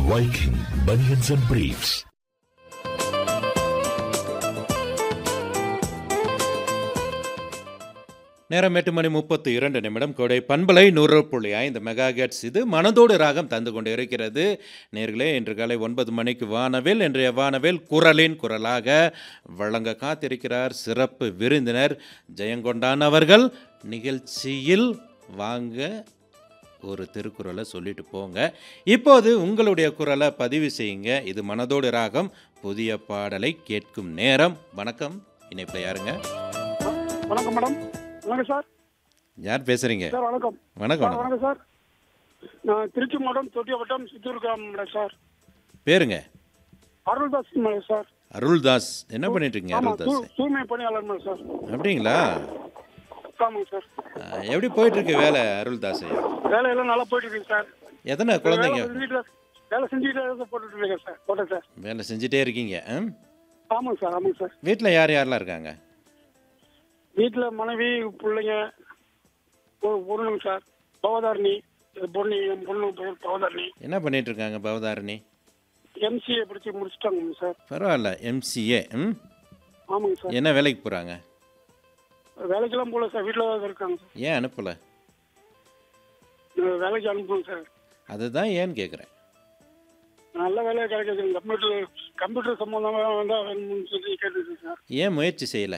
Viking Bunions and Briefs. நேரம் எட்டு மணி முப்பத்து இரண்டு நிமிடம் கோடை பண்பலை நூறு புள்ளி ஐந்து மெகா ஹெர்ட்ஸ் இது மனதோடு ராகம் தந்து கொண்டு இருக்கிறது நேர்களே இன்று காலை ஒன்பது மணிக்கு வானவில் இன்றைய வானவில் குரலின் குரலாக வழங்க காத்திருக்கிறார் சிறப்பு விருந்தினர் ஜெயங்கொண்டான் அவர்கள் நிகழ்ச்சியில் வாங்க ஒரு திருக்குறளை சொல்லிட்டு போங்க இப்போது உங்களுடைய குரலை பதிவு செய்யுங்க இது மனதோடு ராகம் புதிய பாடலை கேட்கும் நேரம் வணக்கம் இணைப்பில் யாருங்க வணக்கம் மேடம் வணக்கம் சார் யார் பேசுறீங்க சார் வணக்கம் வணக்கம் சார் வணக்கம் வணக்கம் சார் நான் திருச்சி மாவட்டம் தொட்டியப்பட்டம் சித்தூர் கிராமம் மேடம் சார் பேருங்க அருள்தாஸ் மேடம் சார் அருள்தாஸ் என்ன பண்ணிட்டு இருக்கீங்க ஆமாம் அருள்தாஸ் தூய்மை பணியாளர் மேடம் சார் அப்படிங்களா ஆமாங்க சார் அஹ், எப்படி போயிட்டு இருக்கு வேலை அருள்தாஸ் ஐயா வேலையெல்லாம் நல்லா போயிட்டு இருக்குங்க சார் எத்தனை குழந்தைங்க வேலை செஞ்சுட்டு வேலை செஞ்சுட்டு தான் போட்டுட்டு இருக்கேன் சார் போட்டேன் சார் வேலை செஞ்சுட்டே இருக்கீங்க ம்? ஆமாங்க சார் ஆமாங்க சார் வீட்டில் யார் யாரெல்லாம் இருக்காங்க வீட்டில் மனைவி பிள்ளைங்க ஒரு பொண்ணுங்க சார் பவதாரணி பொண்ணு என் பொண்ணு பேர் பவதாரணி என்ன பண்ணிட்டு இருக்காங்க பவதாரணி எம்சிஏ படிச்சு முடிச்சிட்டாங்க சார் பரவாயில்ல எம்சிஏ ம் ஆமாங்க சார் என்ன வேலைக்கு போகிறாங்க வேலைக்கெல்லாம் போகல சார் வீட்டில் தான் இருக்காங்க சார் ஏன் அனுப்பலை வேலைக்கு அனுப்பணும் சார் அதுதான் ஏன்னு கேட்குறேன் நல்ல வேலையாக கிடைக்காது கம்ப்யூட்டர் கம்ப்யூட்டர் சம்மந்தமாக வந்தால் வேணும்னு சொல்லி கேட்டுருக்கு சார் ஏன் முயற்சி செய்யலை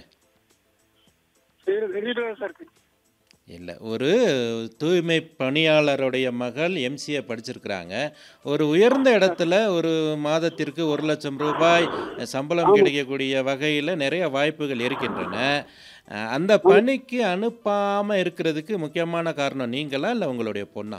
சரி செஞ்சுட்டு தான் சார் இருக்கு இல்லை ஒரு தூய்மை பணியாளருடைய மகள் எம்சிஏ படிச்சிருக்கிறாங்க ஒரு உயர்ந்த இடத்துல ஒரு மாதத்திற்கு ஒரு லட்சம் ரூபாய் சம்பளம் கிடைக்கக்கூடிய வகையில் நிறைய வாய்ப்புகள் இருக்கின்றன அஹ், அந்த பணிக்கு அனுப்பாமல் இருக்கிறதுக்கு முக்கியமான காரணம் நீங்களா இல்லை உங்களுடைய பொண்ணா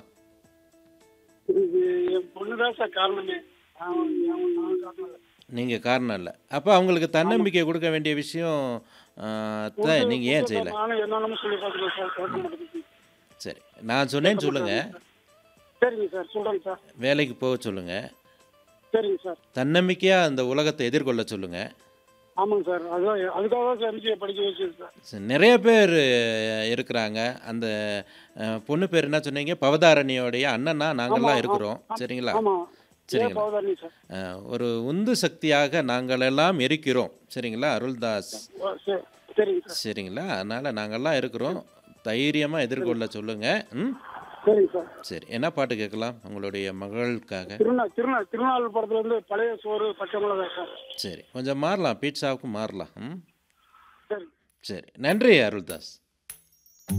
இது என் பொண்ணு தான் சார் காரணமே அவன் அவன் நான் காரணம் இல்லை நீங்கள் காரணம் இல்லை அப்போ அவங்களுக்கு தன்னம்பிக்கை கொடுக்க வேண்டிய விஷயம் அஹ், தான் நீங்கள் ஏன் செய்யலை நானும் என்னென்னமோ சொல்லி பார்த்துருக்கேன் சார் கேட்க மாட்டேங்குது சரி நான் சொன்னேன்னு சொல்லுங்கள் சரிங்க சார் சொல்கிறேங்க சார் வேலைக்கு போக சொல்லுங்கள் சரிங்க சார் தன்னம்பிக்கையாக அந்த உலகத்தை எதிர்கொள்ள சொல்லுங்கள் ஆமாங்க சார் அதுதான் அதுக்காக தான் சார் எம்சிஏ படிக்க வச்சது சார் சரி, நிறைய பேர் அஹ், இருக்கிறாங்க அந்த அஹ், பொண்ணு பேர் என்ன சொன்னீங்க பவதாரணியோடைய அண்ணனா நாங்கள்லாம் இருக்கிறோம் சரிங்களா ஆமாம் ஏ சரிங்களா பவதாரணி சார் அஹ், ஒரு உந்து சக்தியாக நாங்கள் எல்லாம் இருக்கிறோம் சரிங்களா அருள்தாஸ் ஓ, சரி சரிங்க சார் சரிங்களா அதனால் நாங்கள்லாம் இருக்கிறோம் தைரியமாக எதிர்கொள்ள சொல்லுங்கள் ம் சரிங்க சார் சரி என்ன பாட்டு கேட்கலாம் உங்களுடைய மகளுக்காக திருநாள் திருநாள் திருநாள் படத்துல இருந்து பழைய சோறு பச்சை மிளகாய் சார் சரி கொஞ்சம் மாறலாம் பீட்சாவுக்கும் மாறலாம் ம் சரி சரி நன்றி அருள்தாஸ்